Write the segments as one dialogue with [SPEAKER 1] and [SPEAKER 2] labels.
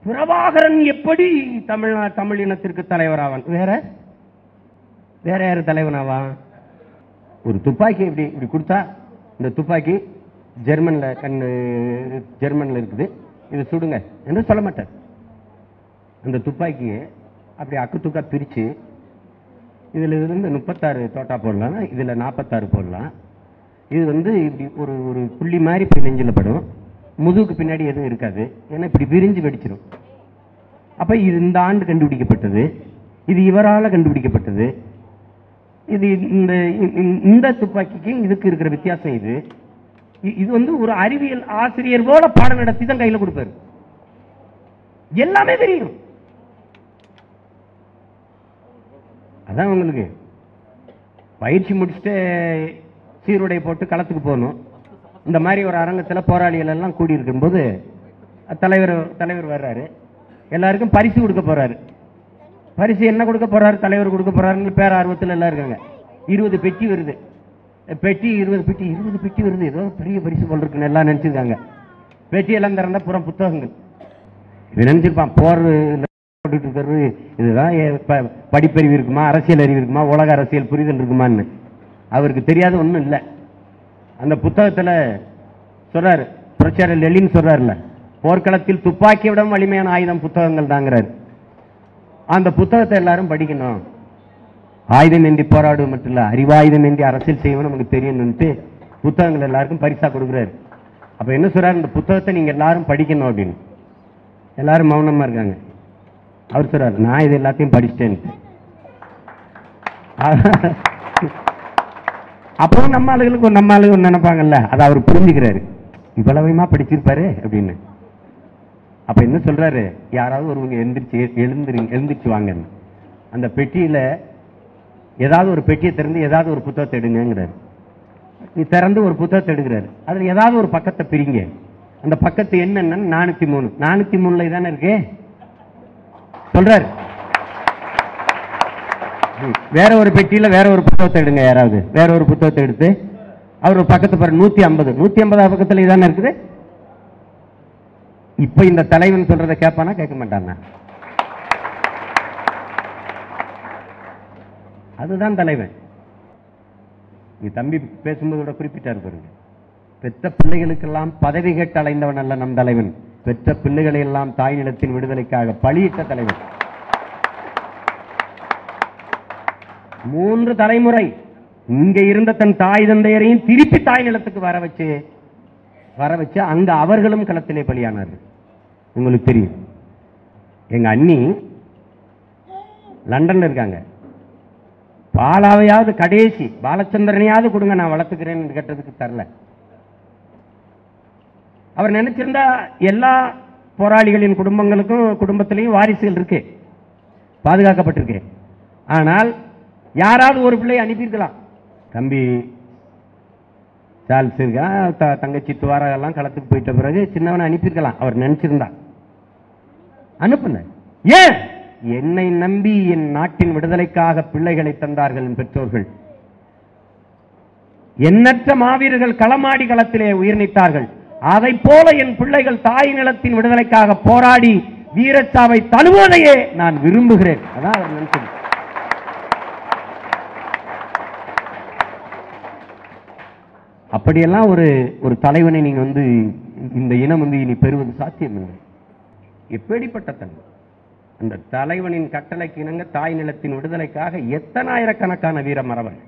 [SPEAKER 1] பிரபாகரன் எப்படி தமிழ்நா தமிழ் இனத்திற்கு தலைவராவான் வேற வேற யாரு தலைவனாவான் ஒரு துப்பாக்கி இப்படி இப்படி கொடுத்தா இந்த துப்பாக்கி ஜெர்மன்ல கண்ணு ஜெர்மன்ல இருக்குது இது சுடுங்க என்று சொல்ல மாட்டார் அந்த துப்பாக்கியை அப்படி அக்கு துக்கா பிரிச்சு இதுல இருந்து முப்பத்தாறு தோட்டா போடலாம் இதுல நாற்பத்தாறு போடலாம் இது வந்து இப்படி ஒரு ஒரு புள்ளி மாதிரி போய் நெஞ்சில் படும் முதுகுக்கு பின்னாடி எதுவும் இருக்காது ஏன்னா இப்படி விரிஞ்சு வெடிச்சிடும் அப்ப இது இந்த ஆண்டு கண்டுபிடிக்கப்பட்டது இது இவரால கண்டுபிடிக்கப்பட்டது இது இந்த இந்த- இந்த துப்பாக்கிக்கு இதுக்கு இருக்கிற வித்தியாசம் இது இ- இது வந்து ஒரு அறிவியல் ஆசிரியர் போல பாடம் நடத்தி தான் கையில கொடுப்பாரு எல்லாமே தெரியும் அதான் உங்களுக்கு பயிற்சி முடிச்சுட்டு சீருடை போட்டு களத்துக்கு போகணும் இந்த மாதிரி ஒரு அரங்கத்துல போராளிகள் எல்லாம் கூடி இருக்கும்போது தலைவர் தலைவர் வர்றாரு எல்லாருக்கும் பரிசு கொடுக்க போறாரு பரிசு என்ன கொடுக்க போறாரு தலைவர் கொடுக்க போறாருன்னு பேர் ஆர்வத்தில் எல்லாம் இருக்காங்க இருபது பெட்டி வருது பெட்டி இருபது பெட்டி இருபது பெட்டி வருது ஏதோ பெரிய பரிசு போல் இருக்குன்னு எல்லாம் நினைச்சிருக்காங்க பெட்டி எல்லாம் திறந்தா புறம் புத்தகங்கள் இது நினைச்சிருப்பான் போர் போட்டுட்டு இருக்கிறது இதுதான் ஏ- ப- படிப்பறிவு இருக்குமா அரசியல் அறிவு இருக்குமா உலக அரசியல் புரிதல் இருக்குமான்னு அவருக்கு தெரியாத ஒண்ணும் இல்லை அந்த புத்தகத்துல சொல்றாரு புரட்சியாளர் லெலின் சொல்றாருல போர்க்களத்தில் துப்பாக்கியை விட வலிமையான ஆயுதம் புத்தகங்கள் தாங்கிறாரு அந்த புத்தகத்தை எல்லாரும் படிக்கணும் ஆயுதம் ஏந்தி போராடுவது மட்டும் இல்ல அறிவாயுதம் ஏந்தி அரசியல் செய்யணும் நமக்கு தெரியணும்ட்டு புத்தகங்கள் எல்லாருக்கும் பரிசா கொடுக்குறாரு அப்ப என்ன சொல்றாரு இந்த புத்தகத்தை நீங்க எல்லாரும் படிக்கணும் அப்படின்னு எல்லாரும் மௌனமா இருக்காங்க அவர் சொல்றாரு நான் இது எல்லாத்தையும் படிச்சிட்டேன்ட்டு அப்புறம் நம்ம ஆளுகளுக்கு ஒரு நம்ம ஆளுங்க ஒண்ணு நினைப்பாங்கல்ல அதை அவர் புரிஞ்சுக்கிறாரு இவ்வளவுமா படிச்சிருப்பாரு அப்படின்னு அப்ப என்ன சொல்றாரு யாராவது ஒருவங்க எந்திரிச்சு எழுந்திரு எழுந்திரிச்சு வாங்கன்னு அந்த பெட்டியில ஏதாவது ஒரு பெட்டியை திறந்து ஏதாவது ஒரு புத்தகத்தை எடுங்கிறாரு நீ திறந்து ஒரு புத்தகத்தை எடுக்கிறாரு அதுல ஏதாவது ஒரு பக்கத்தை பிரிங்க அந்த பக்கத்து என்னன்னா நானூத்தி மூணு நானூத்தி மூணுல இதானே இருக்கு சொல்றாரு ம். வேற ஒரு பெட்டியில வேற ஒரு புத்தகத்தை எடுங்க யாராவது வேற ஒரு புத்தகத்தை எடுத்து அவர் ஒரு பக்கத்து பாரு நூத்தி ஐம்பது நூத்தி ஐம்பதாவது பக்கத்துல இதானே இருக்குது இப்ப இந்த தலைவன் சொல்றதை கேட்பானா கேட்க மாட்டானா அதுதான் தலைவன் நீ தம்பி பேசும்போது கூட குறிப்பிட்டார் பாருங்க பெற்ற பிள்ளைகளுக்கெல்லாம் பதவி கேட்டு அலைந்தவன் அல்ல நம் தலைவன் பெற்ற பிள்ளைகளை எல்லாம் தாய் நிலத்தின் விடுதலைக்காக பலியிட்ட தலைவன் மூன்று தலைமுறை இங்க இருந்த தன் தாய் தந்தையரையும் திருப்பி தாய் நிலத்துக்கு வர வச்சு வர வச்சு அங்க அவர்களும் களத்திலே பலியானார்கள் உங்களுக்கு தெரியும் எங்க அண்ணி லண்டன்ல இருக்காங்க பாலாவையாவது கடைசி பாலச்சந்திரனையாவது கொடுங்க நான் வளர்த்துக்கிறேன்னு கேட்டதுக்கு தரல அவர் நினைச்சிருந்தா எல்லா போராளிகளின் குடும்பங்களுக்கும் குடும்பத்திலையும் வாரிசுகள் இருக்கு பாதுகாக்கப்பட்டிருக்கு ஆனால் யாராவது ஒரு பிள்ளையை அனுப்பியிருக்கலாம் தம்பி சார்ல்ஸ் இருக்கா த- தங்கச்சி துவாரா எல்லாம் களத்துக்கு போயிட்ட பிறகு சின்னவனை அனுப்பியிருக்கலாம் அவர் நினைச்சிருந்தா அனுப்புன ஏன் என்னை நம்பி என் நாட்டின் விடுதலைக்காக பிள்ளைகளை தந்தார்கள் என் பெற்றோர்கள் எண்ணற்ற மாவீரர்கள் களமாடி களத்திலே உயிர் நீத்தார்கள் அதைப் போல என் பிள்ளைகள் தாய் நிலத்தின் விடுதலைக்காக போராடி வீரச்சாவை தழுவதையே நான் விரும்புகிறேன் அதான் அவர் நினைச்சது அப்படியெல்லாம் ஒரு ஒரு தலைவனை நீங்க வந்து இந்த இனம் வந்து இனி பெறுவது சாத்தியமில்லை எப்படிப்பட்ட தன்மை அந்த தலைவனின் கட்டளைக்கு இணங்க தாய் நிலத்தின் விடுதலைக்காக எத்தனாயிரக்கணக்கான வீர மரவன்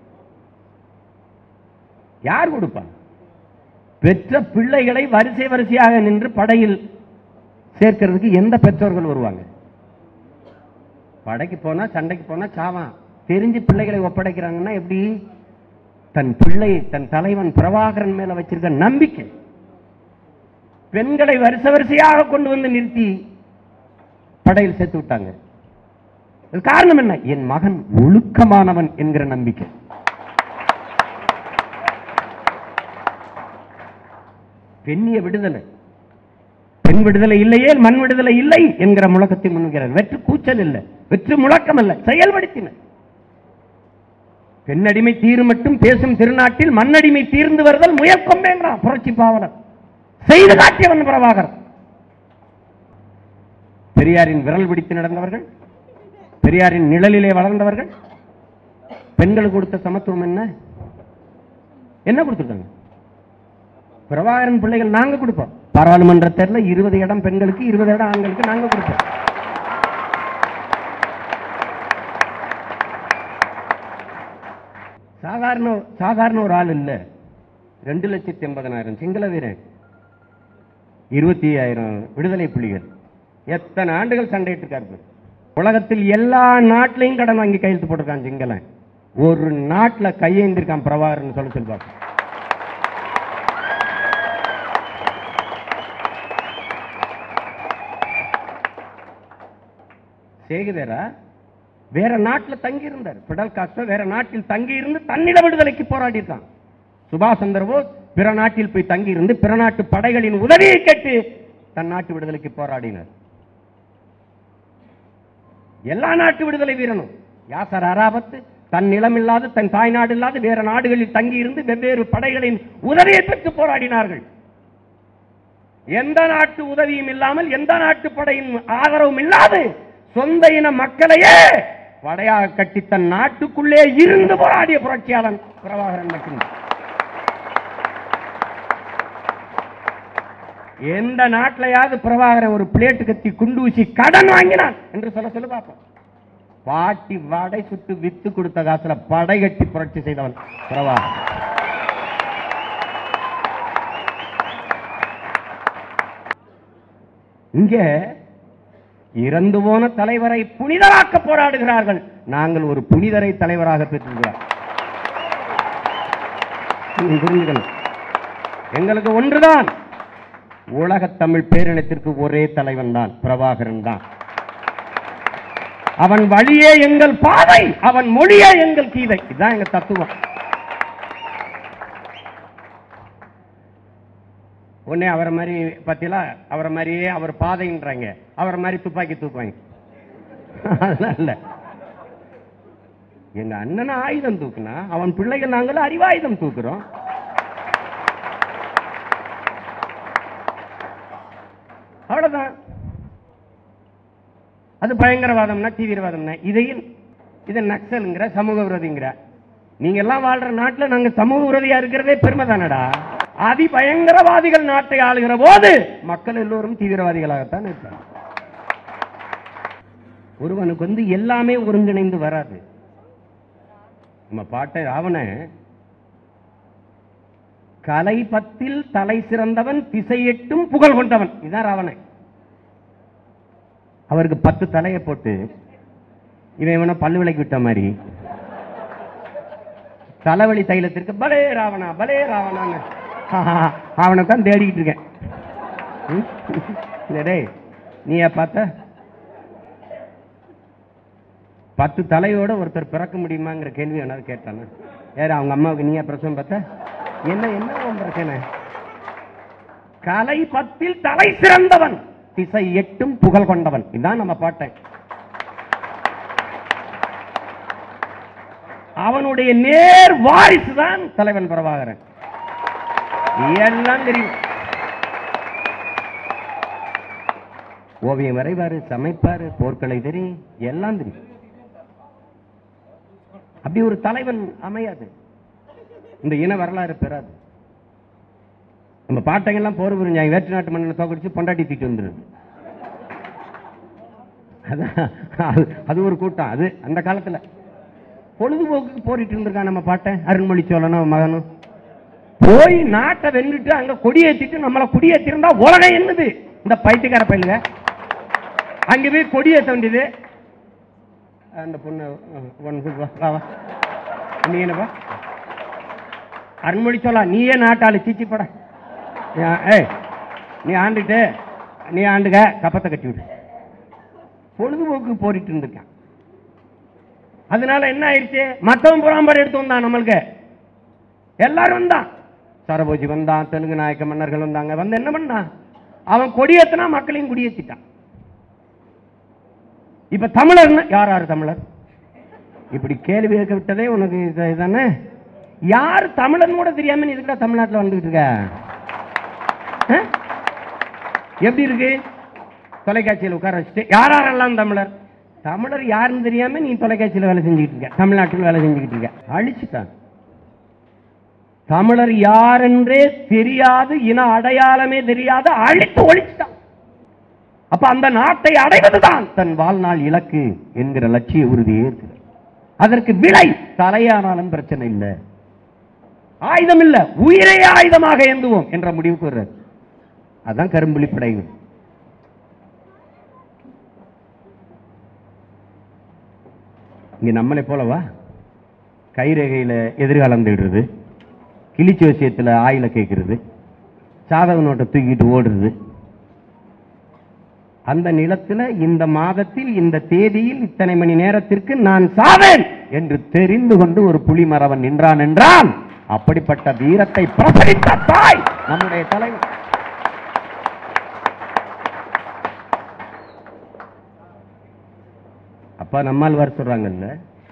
[SPEAKER 1] யார் கொடுப்பான் பெற்ற பிள்ளைகளை வரிசை வரிசையாக நின்று படையில் சேர்க்கிறதுக்கு எந்த பெற்றோர்கள் வருவாங்க படைக்கு போனா சண்டைக்கு போனா சாவான் தெரிஞ்சு பிள்ளைகளை ஒப்படைக்கிறாங்கன்னா எப்படி தன் பிள்ளை தன் தலைவன் பிரபாகரன் மேல வச்சிருக்க நம்பிக்கை பெண்களை வரிசை வரிசையாக கொண்டு வந்து நிறுத்தி படையில் சேர்த்து விட்டாங்க இது காரணம் என்ன என் மகன் ஒழுக்கமானவன் என்கிற நம்பிக்கை பெண்ணிய விடுதலை பெண் விடுதலை இல்லையே மண் விடுதலை இல்லை என்கிற முழக்கத்தை முன்வைக்கிறார் வெற்று கூச்சல் இல்லை வெற்று முழக்கம் அல்ல செயல்படுத்தினர் பெண்ணடிமை தீரு மட்டும் பேசும் திருநாட்டில் மண்ணடிமை தீர்ந்து வருதல் முயற்கம் வேண்டாம் புரட்சி பாவலர் செய்து காட்டியவன் பிரபாகர் பெரியாரின் விரல் பிடித்து நடந்தவர்கள் பெரியாரின் நிழலிலே வளர்ந்தவர்கள் பெண்களுக்கு கொடுத்த சமத்துவம் என்ன என்ன கொடுத்துருக்காங்க பிரபாகரன் பிள்ளைகள் நாங்க கொடுப்போம் பாராளுமன்ற தேர்தலில் இருபது இடம் பெண்களுக்கு இருபது இடம் ஆண்களுக்கு நாங்க கொடுப்போம் சாதாரண சாதாரண ஒரு ஆள் இல்ல ரெண்டு லட்சத்தி எண்பதனாயிரம் சிங்கள வீரன் இருபத்தி ஐயாயிரம் விடுதலை புலிகள் எத்தனை ஆண்டுகள் சண்டையிட்டு இருக்காரு உலகத்தில் எல்லா நாட்டிலையும் கடன் வாங்கி கையெழுத்து போட்டிருக்கான் சிங்களன் ஒரு நாட்டுல கையேந்திருக்கான் பிரபாகரன் சொல்ல சொல்லி பார்ப்போம் சேகுதேரா வேற நாட்டுல தங்கி இருந்தார் பிடல் காஸ்டோ வேற நாட்டில் தங்கி இருந்து தன்னிட விடுதலைக்கு போராடி இருக்கான் சுபாஷ் சந்திர போஸ் பிற நாட்டில் போய் தங்கி இருந்து பிற நாட்டு படைகளின் உதவியை கேட்டு தன் நாட்டு விடுதலைக்கு போராடினார் எல்லா நாட்டு விடுதலை வீரனும் யாசர் அராபத்து தன் நிலமில்லாத தன் தாய்நாடு இல்லாத வேற நாடுகளில் தங்கி இருந்து வெவ்வேறு படைகளின் உதவியை பெற்று போராடினார்கள் எந்த நாட்டு உதவியும் இல்லாமல் எந்த நாட்டு படையின் ஆதரவும் இல்லாது சொந்த இன மக்களையே படையாக கட்டி தன் நாட்டுக்குள்ளே இருந்து போராடிய புரட்சியாளன் பிரபாகரன் மட்டும்தான் எந்த நாட்டிலையாவது பிரபாகரன் ஒரு பிளேட்டு கத்தி குண்டு ஊசி கடன் வாங்கினான் என்று சொல்ல சொல்ல பார்ப்போம் பாட்டி வடை சுட்டு வித்து கொடுத்த காசுல படை கட்டி புரட்சி செய்தவன் பிரபாகரன் இங்கே இறந்து போன தலைவரை புனிதராக்க போராடுகிறார்கள் நாங்கள் ஒரு புனிதரை தலைவராக பெற்றிருக்கிறோம் நீங்க புரிஞ்சுக்கணும் எங்களுக்கு ஒன்றுதான் உலகத் தமிழ் பேரினத்திற்கு ஒரே தலைவன் தான் பிரபாகரன் தான் அவன் வழியே எங்கள் பாதை அவன் மொழியே எங்கள் கீதை இதுதான் எங்க தத்துவம் உடனே அவரை மாதிரி பத்திலா அவரை மாதிரியே அவர் பாதைன்றாங்க அவரை மாதிரி துப்பாக்கி தூக்குவாங்க அதெல்லாம் இல்ல எங்க அண்ணன் ஆயுதம் தூக்குனா அவன் பிள்ளைகள் நாங்களும் அறிவாயுதம் தூக்குறோம் அவ்வளவுதான் அது பயங்கரவாதம்னா தீவிரவாதம்னா இதையும் இதை நக்சலுங்கிற சமூக விரோதிங்கிற நீங்க எல்லாம் வாழ்ற நாட்டுல நாங்க சமூக விரோதியா இருக்கிறதே பெருமை தானடா அதி பயங்கரவாதிகள் நாட்டை ஆளுகிற போது மக்கள் எல்லோரும் தீவிரவாதிகளாகத்தான் இருப்பாங்க ஒருவனுக்கு வந்து எல்லாமே ஒருங்கிணைந்து வராது நம்ம பாட்டை ராவண கலை பத்தில் தலை சிறந்தவன் திசையெட்டும் புகழ் கொண்டவன் இதான் ராவணன் அவருக்கு பத்து தலையை போட்டு இவன் இவனை பல்லு விலைக்கு விட்ட மாதிரி தலைவலி தைலத்திற்கு பலே ராவணா பலே ராவணான்னு அவனை தான் தேடிக்கிட்டு இருக்கேன் ம்? இல்லை டேய் நீயா பார்த்த பத்து தலையோட ஒருத்தர் பிறக்க முடியுமாங்கிற கேள்வி வேணாவது கேட்டானா யாரு அவங்க அம்மாவுக்கு நீயா பிரசவம் பார்த்த என்ன என்ன உன் பிரச்சனை கலை பத்தில் தலை சிறந்தவன் திசை எட்டும் புகழ் கொண்டவன் இதான் நம்ம பாட்டை அவனுடைய நேர் வாரிசு தான் தலைவன் பிரபாகரன் எல்லாம் தெரியும் ஓவியம் வரைவாரு சமைப்பாரு போர்க்கலை தெரியும் எல்லாம் தெரியும் அப்படி ஒரு தலைவன் அமையாது இந்த இன வரலாறு பெறாது நம்ம பாட்டைங்கெல்லாம் போர் புரிஞ்சாங்க வேற்று நாட்டு மன்னனை தோக்கடிச்சு பொண்டாட்டி தூக்கிட்டு வந்துருது அதான் அது- அது ஒரு கூட்டம் அது அந்த காலத்துல பொழுதுபோக்குக்கு போரிட்டு இருந்திருக்கான் நம்ம பாட்டன் அருண்மொழி சோழனும் மகனும் போய் நாட்டை வென்றுட்டு அங்க கொடியேத்திட்டு நம்மளை குடியேற்றிருந்தா உலகம் என்னது இந்த பைத்தியக்கார பயிலுங்க அங்க போய் கொடியேற்ற வேண்டியது அந்த பொண்ணு அஹ், ஒன் வா, வா வா நீ என்னப்பா அருண்மொழி சொல்லா நீயே நாட்டாளு சீச்சி பட ஏய் நீ ஆண்டுட்டு நீ ஆண்டுக கப்பத்தை கட்டி விடு பொழுதுபோக்கு போரிட்டு இருந்திருக்கான் அதனால என்ன ஆயிடுச்சு மத்தவன் புறாம்பாடு எடுத்து வந்தான் நம்மளுக்கு எல்லாரும் வந்தான் சரபோஜி வந்தான் தெலுங்கு நாயக்க மன்னர்கள் வந்தாங்க வந்து என்ன பண்ணான் அவன் கொடியேத்தினா மக்களையும் குடியேத்திட்டான் இப்ப தமிழர்னா யார் யார் தமிழர் இப்படி கேள்வி கேட்க விட்டதே உனக்கு இது- இதானே யார் தமிழன் கூட தெரியாம நீ இதுக்குடா தமிழ்நாட்டில் வந்துகிட்டு இருக்க ஆ? எப்படி இருக்கு தொலைக்காட்சியில் உட்கார வச்சுட்டு யார் யாரெல்லாம் தமிழர் தமிழர் யாருன்னு தெரியாம நீ தொலைக்காட்சியில் வேலை செஞ்சுக்கிட்டு இருக்க தமிழ்நாட்டில் வேலை செஞ்சுக்கிட்டு இருக்க அழிச்சுட்டான் தமிழர் யார் என்றே தெரியாது இன அடையாளமே தெரியாது அழித்து ஒழிச்சுட்டான் அப்ப அந்த நாட்டை அடைவதுதான் தன் வாழ்நாள் இலக்கு என்கிற லட்சிய உறுதியே இருக்கிறது அதற்கு விலை தலையானாலும் பிரச்சனை இல்லை ஆயுதம் இல்ல உயிரை ஆயுதமாக ஏந்துவோம் என்ற முடிவுக்கு வர்றாரு அதான் கரும்புலி படைகள் இங்க நம்மளை போலவா கைரேகையில எதிர்காலம் தேடுறது கிழிச்சு விஷயத்துல ஆயில கேட்கறது சாதக நோட்டை தூக்கிட்டு ஓடுறது அந்த நிலத்துல இந்த மாதத்தில் இந்த தேதியில் இத்தனை மணி நேரத்திற்கு நான் சாவேன் என்று தெரிந்து கொண்டு ஒரு புலி மறவன் நின்றான் என்றால் அப்படிப்பட்ட வீரத்தை பிரசரித்த தாய் நம்முடைய தலைவர் அப்பா நம்மால் வர சொல்றாங்கல்ல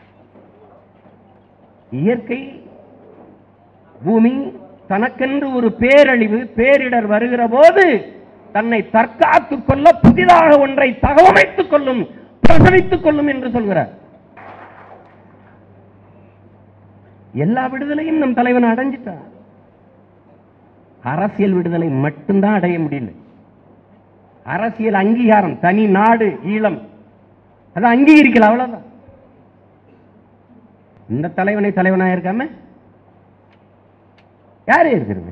[SPEAKER 1] இயற்கை பூமி தனக்கென்று ஒரு பேரழிவு பேரிடர் வருகிற போது தன்னை தற்காத்துக் கொள்ள புதிதாக ஒன்றை தகவமைத்துக் கொள்ளும் பிரசவித்துக் கொள்ளும் என்று சொல்கிறார் எல்லா விடுதலையும் நம் தலைவன் அடைஞ்சிட்டான் அரசியல் விடுதலை மட்டும்தான் அடைய முடியல அரசியல் அங்கீகாரம் தனி நாடு ஈழம் அதை அங்கீகரிக்கல அவ்வளவுதான் இந்த தலைவனை தலைவனா இருக்காம யாரு இருக்கிறது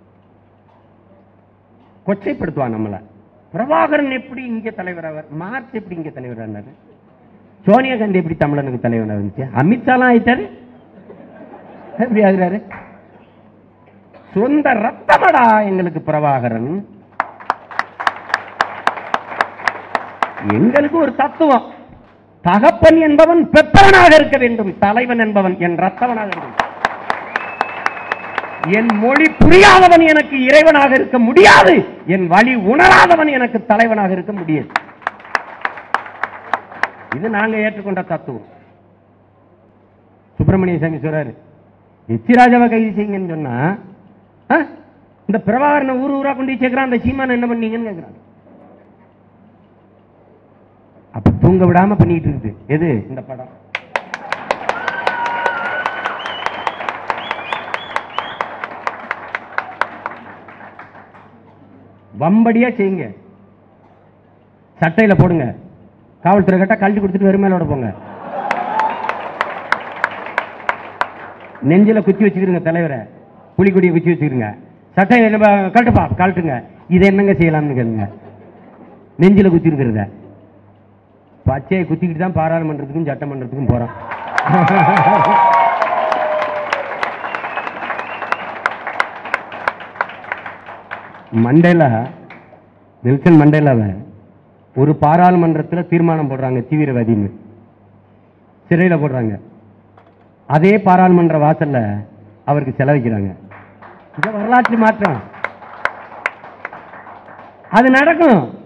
[SPEAKER 1] கொச்சைப்படுத்துவான் நம்மள பிரபாகரன் எப்படி இங்க தலைவர் அவர் மார்ச் எப்படி இங்க தலைவர் ஆனாரு சோனியா காந்தி எப்படி தமிழனுக்கு தலைவனா இருந்துச்சு அமித்ஷாலாம் ஆயிட்டாரு எப்படி ஆகுறாரு சொந்த ரத்தமடா எங்களுக்கு பிரபாகரன் எங்களுக்கு ஒரு தத்துவம் தகப்பன் என்பவன் பெற்றவனாக இருக்க வேண்டும் தலைவன் என்பவன் என் ரத்தவனாக இருக்க வேண்டும் என் மொழி புரியாதவன் எனக்கு இறைவனாக இருக்க முடியாது என் வழி உணராதவன் எனக்கு தலைவனாக இருக்க முடியாது இது நாங்க ஏற்றுக்கொண்ட தத்துவம் சுப்பிரமணிய சாமி சொல்றாரு எச்சிராஜாவை கைது செய்யுங்கன்னு சொன்னா ஆ? இந்த பிரபாகரனை ஊர் ஊரா கொண்டு போய் சேர்க்கிறான் அந்த சீமான என்ன பண்ணீங்கன்னு கேட்கிறான் அப்ப தூங்க விடாம பண்ணிட்டு இருக்குது எது இந்த படம் வம்படியா செய்யுங்க சட்டையில போடுங்க காவல்துறை கட்டா கழட்டி கொடுத்துட்டு வெறுமையிலோட போங்க நெஞ்சில குத்தி வச்சுக்கிறீங்க தலைவரை புலிக்குடியை குத்தி வச்சுக்கிறீங்க சட்டையை நம்ம கழட்டுப்பா கழட்டுங்க இதை என்னங்க செய்யலாம்னு கேளுங்க நெஞ்சில குத்தி இருக்கிறத பச்சையை குத்திக்கிட்டு தான் பாராளுமன்றத்துக்கும் சட்டமன்றத்துக்கும் போறான் மண்டேலா நெல்சன் மண்டேலாவை ஒரு பாராளுமன்றத்தில் தீர்மானம் போடுறாங்க தீவிரவாதின்னு சிறையில போடுறாங்க அதே பாராளுமன்ற வாசல்ல அவருக்கு செலவிக்கிறாங்க இது வரலாற்று மாற்றம் அது நடக்கும்